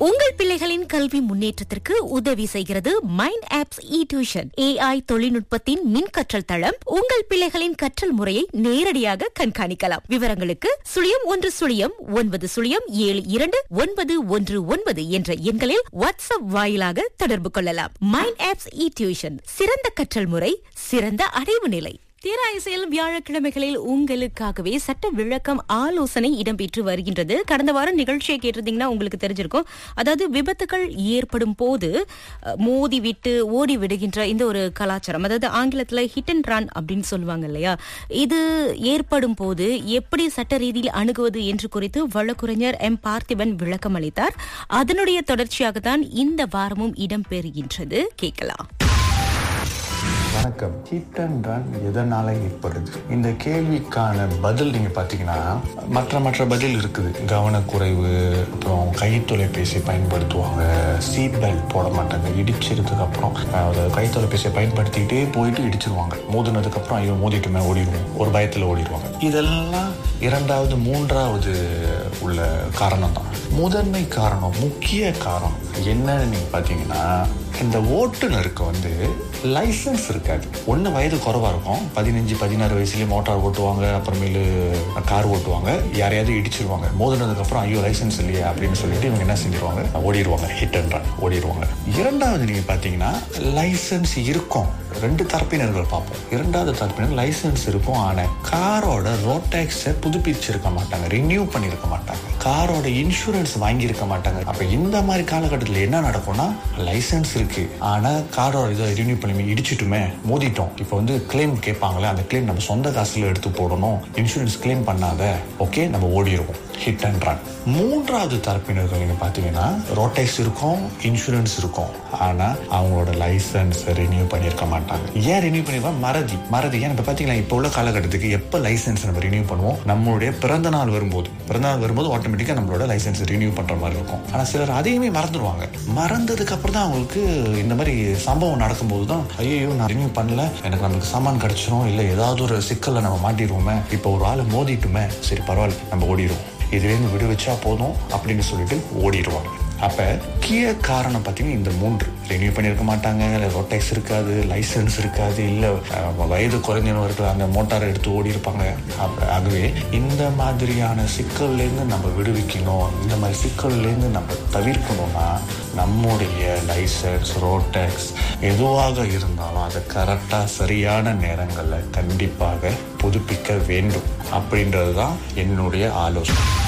உங்கள் பிள்ளைகளின் கல்வி முன்னேற்றத்திற்கு உதவி செய்கிறது mind apps e tuition AI தொழில்நுட்பத்தின் மின் கற்றல் தளம் உங்கள் பிள்ளைகளின் கற்றல் முறையை நேரடியாக கண்காணிக்கலாம் விவரங்களுக்கு சுழியம் ஒன்று சுழியம் ஒன்பது சுழியம் ஏழு இரண்டு ஒன்பது ஒன்று ஒன்பது என்ற எண்களில் வாட்ஸ்அப் வாயிலாக தொடர்பு கொள்ளலாம் மைண்ட் ஆப்ஸ் இ டியூஷன் சிறந்த கற்றல் முறை சிறந்த அடைவு நிலை தீராயிசையில் வியாழக்கிழமைகளில் உங்களுக்காகவே சட்ட விளக்கம் ஆலோசனை இடம்பெற்று வருகின்றது கடந்த வாரம் நிகழ்ச்சியை கேட்டிருந்தீங்கன்னா உங்களுக்கு தெரிஞ்சிருக்கும் அதாவது விபத்துகள் ஏற்படும் போது அஹ், மோதி விட்டு ஓடி விடுகின்ற இந்த ஒரு கலாச்சாரம் அதாவது ஆங்கிலத்துல ஹிட் அண்ட் ரன் அப்படின்னு சொல்லுவாங்க இல்லையா இது ஏற்படும் போது எப்படி சட்ட ரீதியில் அணுகுவது என்று குறித்து வழக்குரைஞர் எம் பார்த்திபன் விளக்கம் அளித்தார் அதனுடைய தொடர்ச்சியாக தான் இந்த வாரமும் இடம்பெறுகின்றது கேட்கலாம் வணக்கம் ஹிட் அண்ட் ரன் எதனால ஏற்படுது இந்த கேள்விக்கான பதில் நீங்க பாத்தீங்கன்னா மற்ற மற்ற பதில் இருக்குது கவனக்குறைவு அப்புறம் கை தொலைபேசி பயன்படுத்துவாங்க சீட் பெல்ட் போட மாட்டாங்க இடிச்சதுக்கு அப்புறம் அதாவது கை தொலைபேசியை பயன்படுத்திக்கிட்டே போயிட்டு இடிச்சிருவாங்க மோதினதுக்கு அப்புறம் ஐயோ மோதிட்டுமே ஓடிடுவோம் ஒரு பயத்துல ஓடிடுவாங்க இதெல்லாம் இரண்டாவது மூன்றாவது உள்ள காரணம் தான் முதன்மை காரணம் முக்கிய காரணம் என்னன்னு நீங்க பாத்தீங்கன்னா இந்த ஓட்டுநருக்கு வந்து லைசன்ஸ் இருக்காது ஒன்று வயது குறைவா இருக்கும் பதினஞ்சு பதினாறு வயசுலயே மோட்டார் ஓட்டுவாங்க அப்புறமேலு கார் ஓட்டுவாங்க யாரையாவது இடிச்சிருவாங்க மோதினதுக்கு அப்புறம் ஐயோ லைசன்ஸ் இல்லையா அப்படின்னு சொல்லிட்டு இவங்க என்ன செஞ்சிருவாங்க ஓடிடுவாங்க ஹிட் அண்ட் ரன் ஓடிடுவாங்க இரண்டாவது நீங்க பாத்தீங்கன்னா லைசன்ஸ் இருக்கும் ரெண்டு தரப்பினர்கள் பார்ப்போம் இரண்டாவது தரப்பினர் லைசன்ஸ் இருக்கும் ஆனா காரோட ரோட் டேக்ஸை புதுப்பிச்சிருக்க மாட்டாங்க ரினியூ பண்ணியிருக்க மாட்டாங்க காரோட இன்சூரன்ஸ் வாங்கியிருக்க மாட்டாங்க அப்ப இந்த மாதிரி காலகட்டத்தில் என்ன நடக்கும்னா லைசன்ஸ் இருக்கு ஆனா காரோட இதை ரினியூ பண்ணி இடிச்சிட்டுமே மோதிட்டோம் இப்போ வந்து கிளைம் கேட்பாங்களே அந்த கிளைம் நம்ம சொந்த காசுல எடுத்து போடணும் இன்சூரன்ஸ் கிளைம் பண்ணாத ஓகே நம்ம ஓடிடுவோம் ஹிட் அண்ட் ரன் மூன்றாவது தரப்பினர்கள் நீங்க பாத்தீங்கன்னா ரோட்டேக்ஸ் இருக்கும் இன்சூரன்ஸ் இருக்கும் ஆனா அவங்களோட லைசன்ஸ் ரினியூ பண்ணியிருக்க மாட்டாங்க ஏன் ரினியூ பண்ணிருக்கோம் மறதி மறதி ஏன் இப்ப பாத்தீங்கன்னா இப்போ உள்ள காலகட்டத்துக்கு எப்ப லைசன்ஸ் நம்ம ரினியூ பண்ணுவோம் நம்மளுடைய பிறந்த நாள் வரும்போது பிறந்த நாள் வரும்போது ஆட்டோமேட்டிக்கா நம்மளோட லைசன்ஸ் ரினியூ பண்ற மாதிரி இருக்கும் ஆனா சிலர் அதையுமே மறந்துடுவாங்க மறந்ததுக்கு அப்புறம் தான் அவங்களுக்கு இந்த மாதிரி சம்பவம் நடக்கும்போது தான் ஐயோ நான் ரினியூ பண்ணல எனக்கு நம்மளுக்கு சாமான் கிடைச்சிரும் இல்ல ஏதாவது ஒரு சிக்கல்ல நம்ம மாட்டிடுவோமே இப்போ ஒரு ஆளை மோதிட்டுமே சரி பரவாயில்ல நம்ம ஓடிடுவோம் இதுலேருந்து விடுவிச்சா போதும் அப்படின்னு சொல்லிட்டு ஓடிடுவாங்க அப்ப முக்கிய காரணம் பார்த்தீங்கன்னா இந்த மூன்று ரினியூ பண்ணியிருக்க மாட்டாங்க இல்லை ரொட்டேக்ஸ் இருக்காது லைசன்ஸ் இருக்காது இல்லை வயது குறைஞ்சவர்கள் அந்த மோட்டாரை எடுத்து ஓடி இருப்பாங்க அப்ப ஆகவே இந்த மாதிரியான சிக்கல்லேருந்து நம்ம விடுவிக்கணும் இந்த மாதிரி சிக்கல்லேருந்து நம்ம தவிர்க்கணும்னா நம்முடைய லைசன்ஸ் ரோட்டேக்ஸ் எதுவாக இருந்தாலும் அதை கரெக்டாக சரியான நேரங்களில் கண்டிப்பாக புதுப்பிக்க வேண்டும் அப்படின்றது தான் என்னுடைய ஆலோசனை